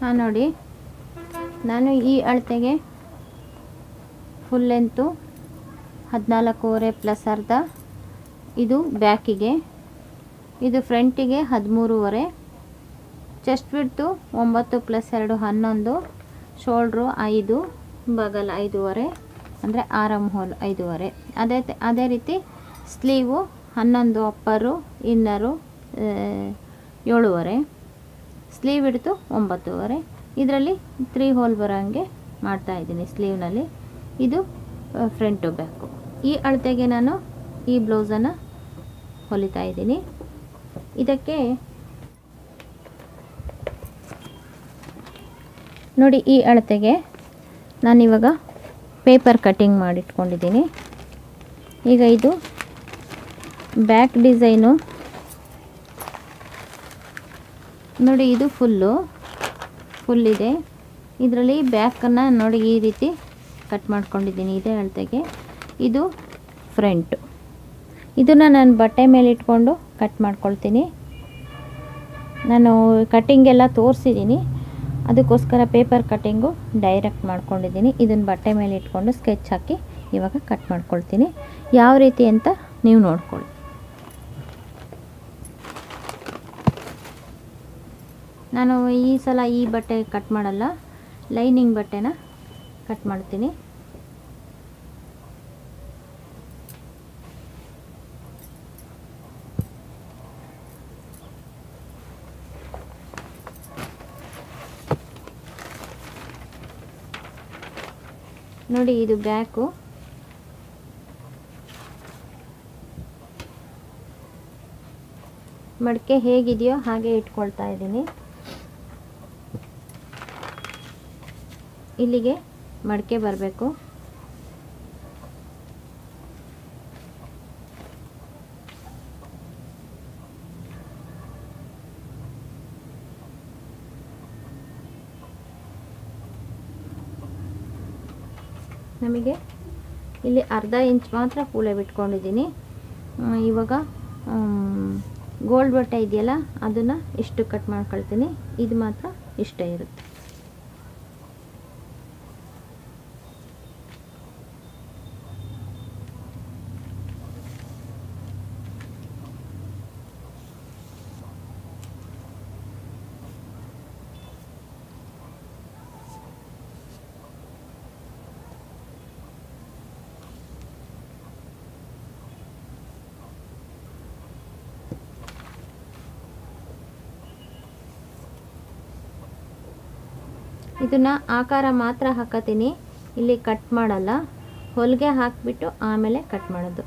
ಹಾಂ ನೋಡಿ ನಾನು ಈ ಅಳತೆಗೆ ಫುಲ್ ಲೆಂತು ಹದಿನಾಲ್ಕೂವರೆ ಪ್ಲಸ್ ಅರ್ಧ ಇದು ಬ್ಯಾಕಿಗೆ ಇದು ಫ್ರಂಟಿಗೆ ಹದಿಮೂರುವರೆ ಚೆಸ್ಟ್ ಬಿಡ್ತು ಒಂಬತ್ತು ಪ್ಲಸ್ ಎರಡು ಹನ್ನೊಂದು ಶೋಲ್ಡ್ರು ಐದು ಬಗಲ್ ಐದೂವರೆ ಅಂದರೆ ಆರಮ್ ಹೋಲ್ ಐದೂವರೆ ಅದೇ ತ- ಅದೇ ರೀತಿ ಸ್ಲೀವು ಹನ್ನೊಂದು ಅಪ್ಪರು ಇನ್ನರು ಆ, ಏಳುವರೆ ಸ್ಲೀವ್ ಹಿಡಿತು ಒಂಬತ್ತುವರೆ ಇದರಲ್ಲಿ ತ್ರೀ ಹೋಲ್ ಬರೋ ಹಾಗೆ ಮಾಡ್ತಾಯಿದ್ದೀನಿ ಸ್ಲೀವ್ನಲ್ಲಿ ಇದು ಫ್ರಂಟು ಬ್ಯಾಕು ಈ ಅಳತೆಗೆ ನಾನು ಈ ಬ್ಲೌಸನ್ನು ಹೊಲಿತಾ ಇದ್ದೀನಿ ಇದಕ್ಕೆ ನೋಡಿ ಈ ಅಳತೆಗೆ ನಾನಿವಾಗ ಪೇಪರ್ ಕಟ್ಟಿಂಗ್ ಮಾಡಿಟ್ಕೊಂಡಿದ್ದೀನಿ ಈಗ ಇದು ಬ್ಯಾಕ್ ಡಿಸೈನು ನೋಡಿ ಇದು ಫುಲ್ಲು ಫುಲ್ ಇದೆ ಇದರಲ್ಲಿ ಬ್ಯಾಕನ್ನು ನೋಡಿ ಈ ರೀತಿ ಕಟ್ ಮಾಡ್ಕೊಂಡಿದ್ದೀನಿ ಇದೇ ಅಳತೆಗೆ ಇದು ಫ್ರಂಟು ಇದನ್ನು ನಾನು ಬಟ್ಟೆ ಮೇಲೆ ಇಟ್ಕೊಂಡು ಕಟ್ ಮಾಡ್ಕೊಳ್ತೀನಿ ನಾನು ಕಟ್ಟಿಂಗ್ ಎಲ್ಲ ತೋರಿಸಿದ್ದೀನಿ ಅದಕ್ಕೋಸ್ಕರ ಪೇಪರ್ ಕಟ್ಟಿಂಗು ಡೈರೆಕ್ಟ್ ಮಾಡ್ಕೊಂಡಿದ್ದೀನಿ ಇದನ್ನು ಬಟ್ಟೆ ಮೇಲೆ ಇಟ್ಕೊಂಡು ಸ್ಕೆಚ್ ಹಾಕಿ ಇವಾಗ ಕಟ್ ಮಾಡ್ಕೊಳ್ತೀನಿ ಯಾವ ರೀತಿ ಅಂತ ನೀವು ನೋಡ್ಕೊಳ್ಳಿ ನಾನು ಈ ಸಲ ಈ ಬಟ್ಟೆ ಕಟ್ ಮಾಡಲ್ಲ ಲೈನಿಂಗ್ ಬಟ್ಟೆನ ಕಟ್ ಮಾಡ್ತೀನಿ ನೋಡಿ ಇದು ಬ್ಯಾಕು ಮಡಿಕೆ ಹೇಗಿದೆಯೋ ಹಾಗೆ ಇಟ್ಕೊಳ್ತಾ ಇದ್ದೀನಿ ಇಲ್ಲಿಗೆ ಮಡಿಕೆ ಬರಬೇಕು ನಮಗೆ ಇಲ್ಲಿ ಅರ್ಧ ಇಂಚ್ ಮಾತ್ರ ಕೂಳೆ ಬಿಟ್ಕೊಂಡಿದ್ದೀನಿ ಆ, ಇವಾಗ ಗೋಲ್ಡ್ ಬಟ್ಟೆ ಇದೆಯಲ್ಲ ಅದನ್ನು ಇಷ್ಟು ಕಟ್ ಮಾಡ್ಕೊಳ್ತೀನಿ ಇದು ಮಾತ್ರ ಇಷ್ಟೇ ಇರುತ್ತೆ ಇದನ್ನ ಆಕಾರ ಮಾತ್ರ ಹಾಕತೀನಿ ಇಲ್ಲಿ ಕಟ್ ಮಾಡಲ್ಲ ಹೊಲಿಗೆ ಹಾಕಿಬಿಟ್ಟು ಆಮೇಲೆ ಕಟ್ ಮಾಡೋದು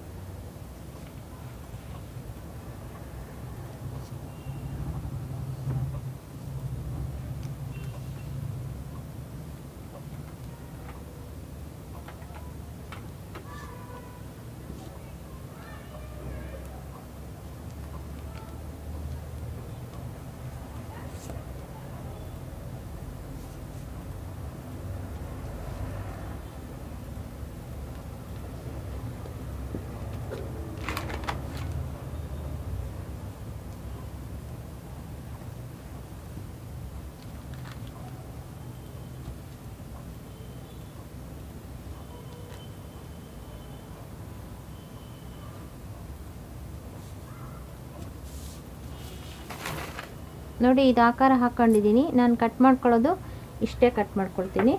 ನೋಡಿ ಇದು ಆಕಾರ ಹಾಕ್ಕೊಂಡಿದ್ದೀನಿ ನಾನು ಕಟ್ ಮಾಡ್ಕೊಳ್ಳೋದು ಇಷ್ಟೇ ಕಟ್ ಮಾಡ್ಕೊಳ್ತೀನಿ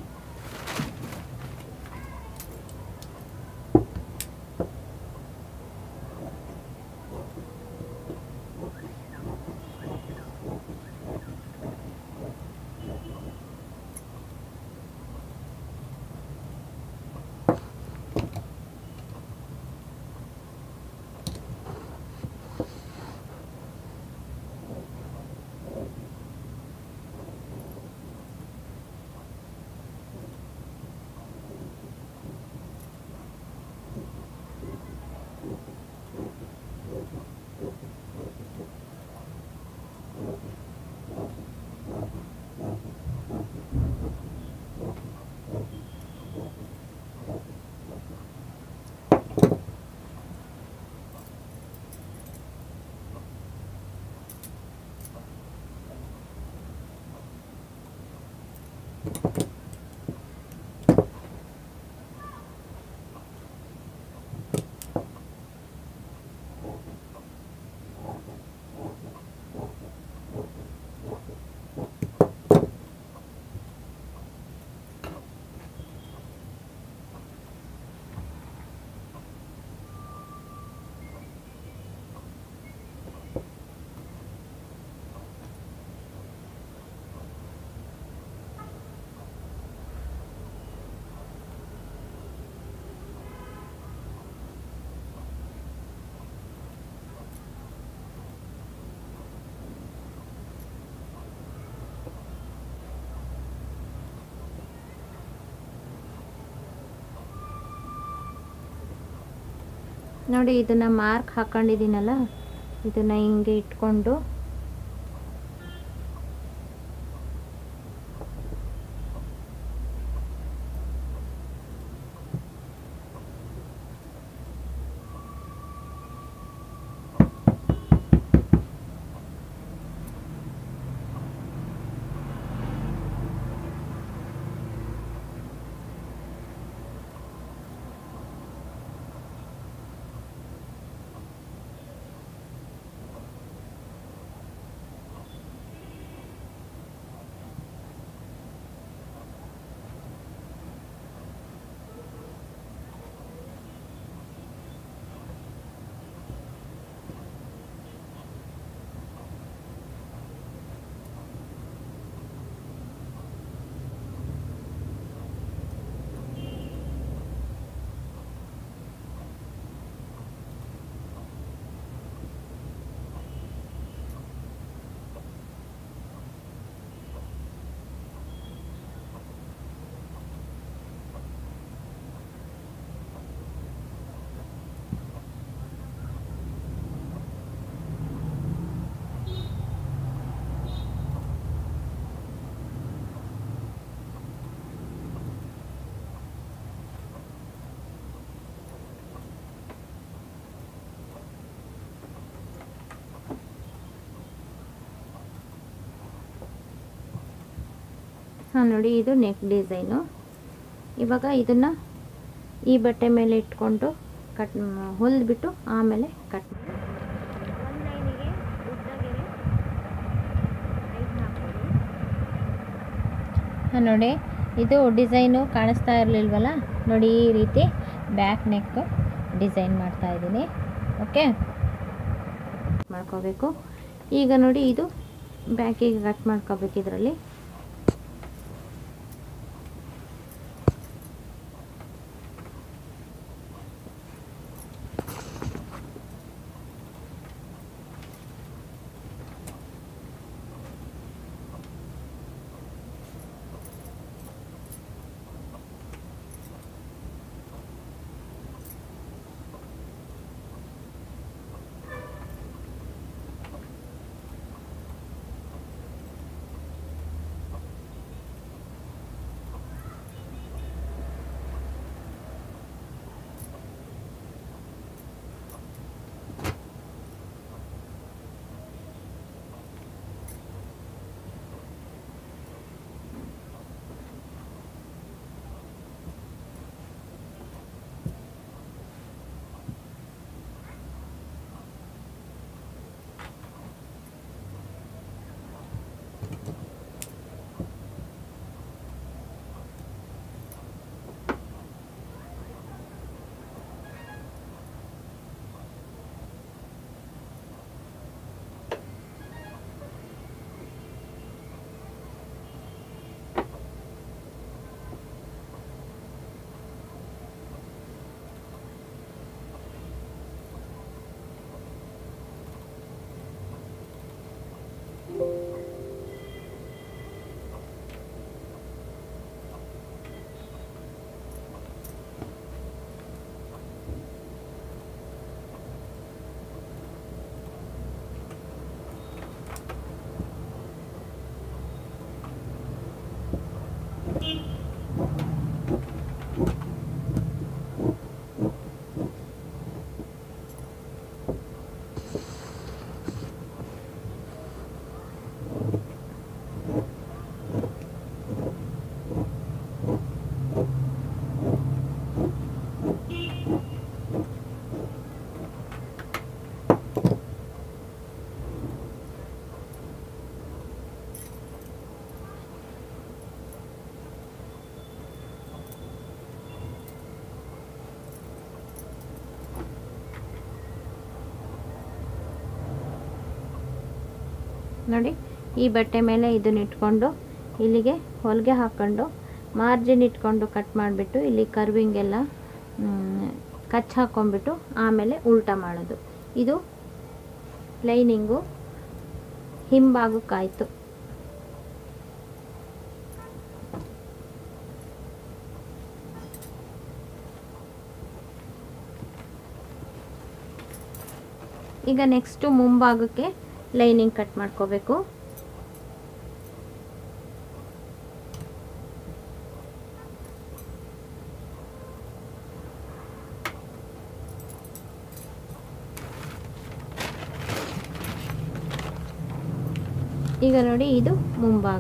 ನೋಡಿ ಇದನ್ನು ಮಾರ್ಕ್ ಹಾಕೊಂಡಿದ್ದೀನಲ್ಲ ಇದನ್ನು ಹಿಂಗೆ ಇಟ್ಕೊಂಡು ಹಾಂ ನೋಡಿ ಇದು ನೆಕ್ ಡಿಸೈನು ಇವಾಗ ಇದನ್ನು ಈ ಬಟ್ಟೆ ಮೇಲೆ ಇಟ್ಕೊಂಡು ಕಟ್ ಹೊಲಿದ್ಬಿಟ್ಟು ಆಮೇಲೆ ಕಟ್ ಹಾಂ ನೋಡಿ ಇದು ಡಿಸೈನು ಕಾಣಿಸ್ತಾ ಇರಲಿಲ್ವಲ್ಲ ನೋಡಿ ಈ ರೀತಿ ಬ್ಯಾಕ್ ನೆಕ್ ಡಿಸೈನ್ ಮಾಡ್ತಾ ಇದ್ದೀನಿ ಓಕೆ ಮಾಡ್ಕೋಬೇಕು ಈಗ ನೋಡಿ ಇದು ಬ್ಯಾಕಿಗೆ ಕಟ್ ಮಾಡ್ಕೋಬೇಕು ಇದರಲ್ಲಿ ನೋಡಿ ಈ ಬಟ್ಟೆ ಮೇಲೆ ಇದನ್ನ ಇಟ್ಕೊಂಡು ಇಲ್ಲಿಗೆ ಹೊಲಿಗೆ ಹಾಕ್ಕೊಂಡು ಮಾರ್ಜಿನ್ ಇಟ್ಕೊಂಡು ಕಟ್ ಮಾಡಿಬಿಟ್ಟು ಇಲ್ಲಿ ಕರ್ವಿಂಗ್ ಎಲ್ಲ ಕಚ್ ಹಾಕ್ಕೊಂಬಿಟ್ಟು ಆಮೇಲೆ ಉಲ್ಟಾ ಮಾಡೋದು ಇದು ಲೈನಿಂಗು ಹಿಂಭಾಗಕ್ಕಾಯ್ತು ಈಗ ನೆಕ್ಸ್ಟು ಮುಂಭಾಗಕ್ಕೆ ಲೈನಿಂಗ್ ಕಟ್ ಮಾಡ್ಕೋಬೇಕು ಈಗ ನೋಡಿ ಇದು ಮುಂಭಾಗ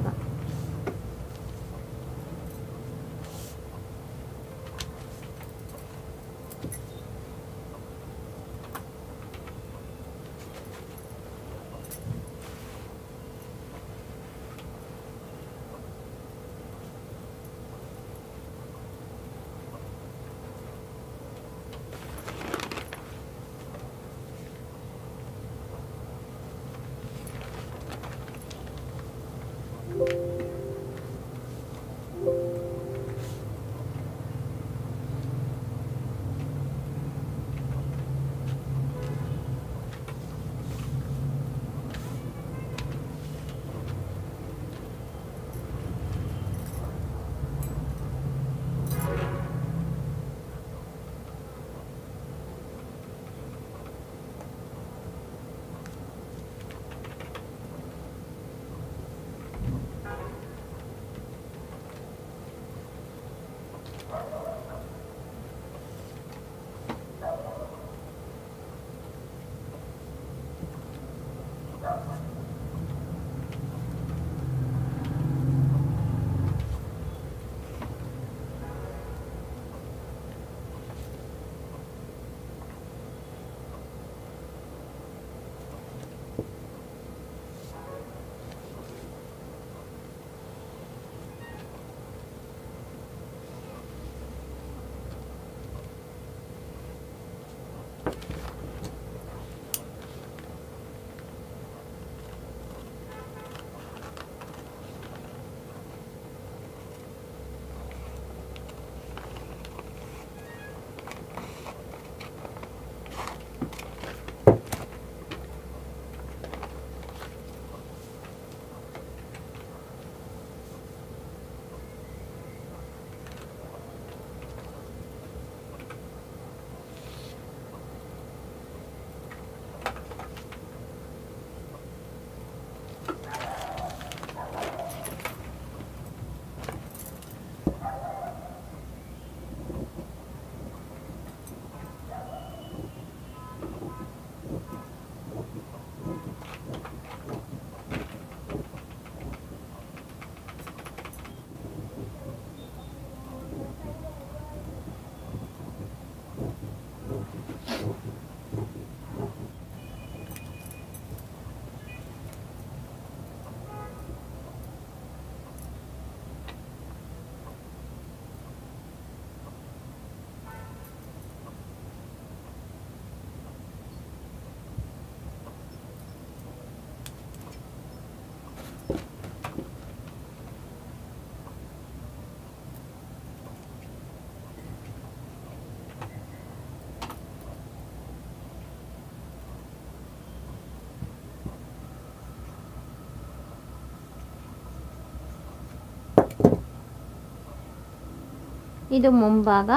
ಇದು ಮುಂಭಾಗ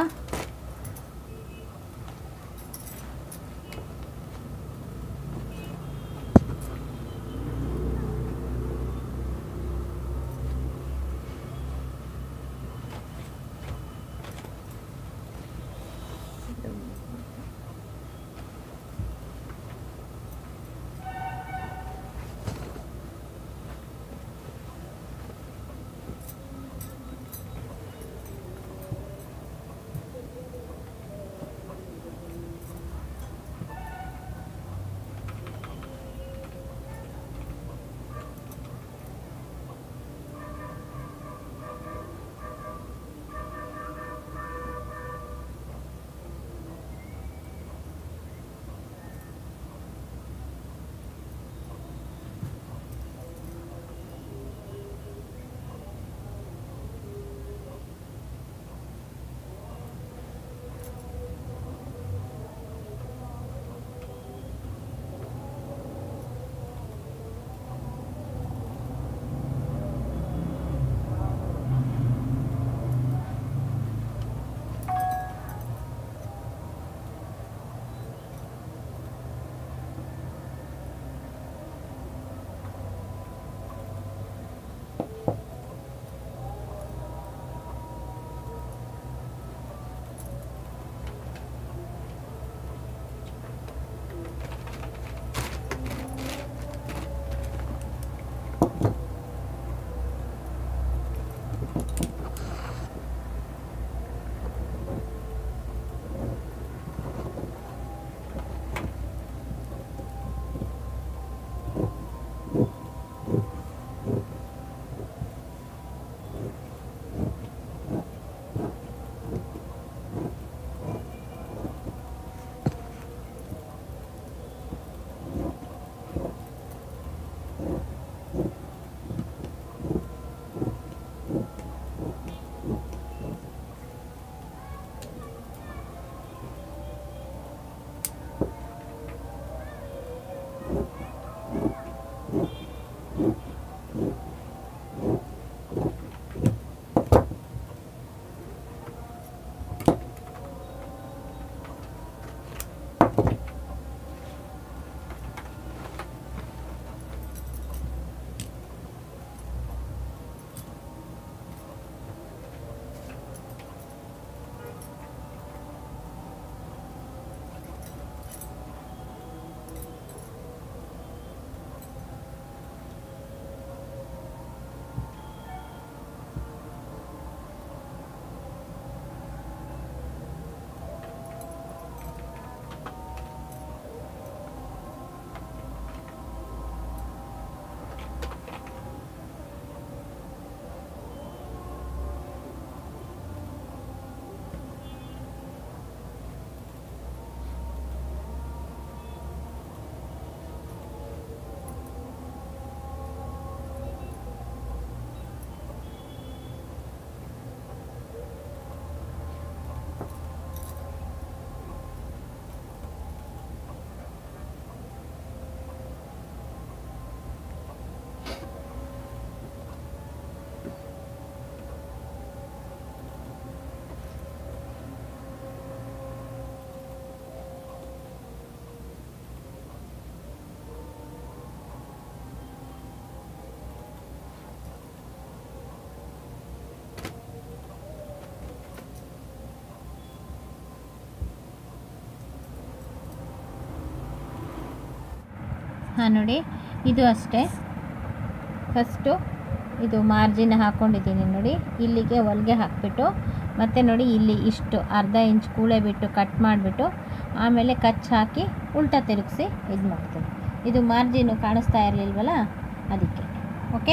ಹಾಂ ನೋಡಿ ಇದು ಅಷ್ಟೇ ಫಸ್ಟು ಇದು ಮಾರ್ಜಿನ್ ಹಾಕ್ಕೊಂಡಿದ್ದೀನಿ ನೋಡಿ ಇಲ್ಲಿಗೆ ಹೊಲಿಗೆ ಹಾಕಿಬಿಟ್ಟು ಮತ್ತು ನೋಡಿ ಇಲ್ಲಿ ಇಷ್ಟು ಅರ್ಧ ಇಂಚ್ ಕೂಳೆ ಬಿಟ್ಟು ಕಟ್ ಮಾಡಿಬಿಟ್ಟು ಆಮೇಲೆ ಕಚ್ ಹಾಕಿ ಉಲ್ಟಾ ತಿರುಗಿಸಿ ಇದು ಮಾಡ್ತೀನಿ ಇದು ಮಾರ್ಜಿನು ಕಾಣಿಸ್ತಾ ಇರಲಿಲ್ವಲ್ಲ ಅದಕ್ಕೆ ಓಕೆ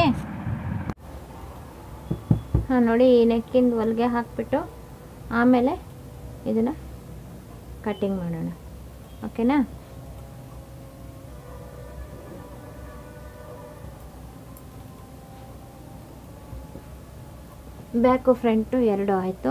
ಹಾಂ ನೋಡಿ ಈ ನೆಕ್ಕಿಂದ ಹೊಲಿಗೆ ಹಾಕಿಬಿಟ್ಟು ಆಮೇಲೆ ಇದನ್ನು ಕಟ್ಟಿಂಗ್ ಮಾಡೋಣ ಓಕೆನಾ ಬ್ಯಾಕು ಫ್ರಂಟು ಎರಡು ಆಯಿತು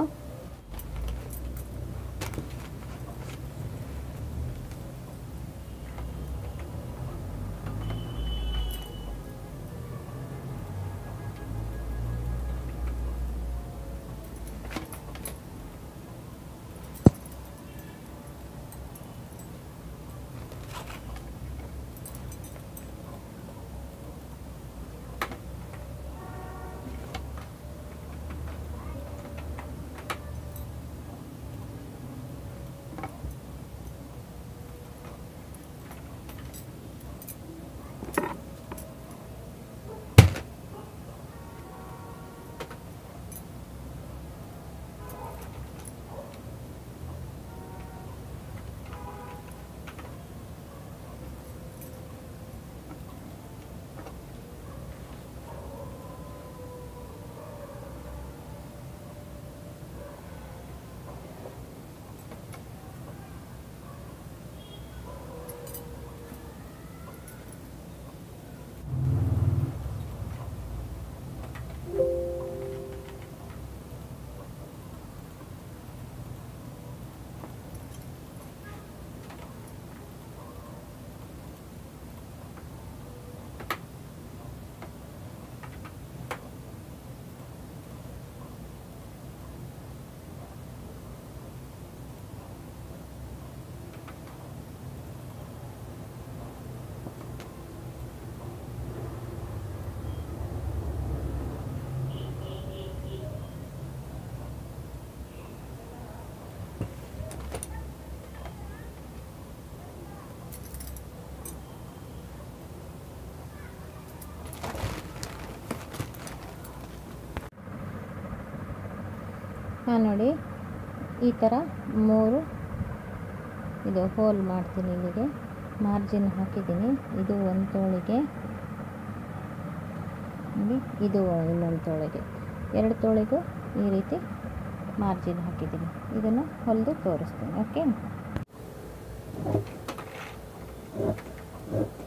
ಹಾಂ ನೋಡಿ ಈ ಥರ ಮೂರು ಇದು ಹೋಲ್ ಮಾಡ್ತೀನಿ ಇಲ್ಲಿಗೆ ಮಾರ್ಜಿನ್ ಹಾಕಿದ್ದೀನಿ ಇದು ಒಂದು ತೋಳಿಗೆ ನೋಡಿ ಇದು ಇನ್ನೊಂದು ತೋಳಿಗೆ ಎರಡು ತೋಳಿಗೂ ಈ ರೀತಿ ಮಾರ್ಜಿನ್ ಹಾಕಿದ್ದೀನಿ ಇದನ್ನು ಹೊಲಿದು ತೋರಿಸ್ತೀನಿ ಓಕೆ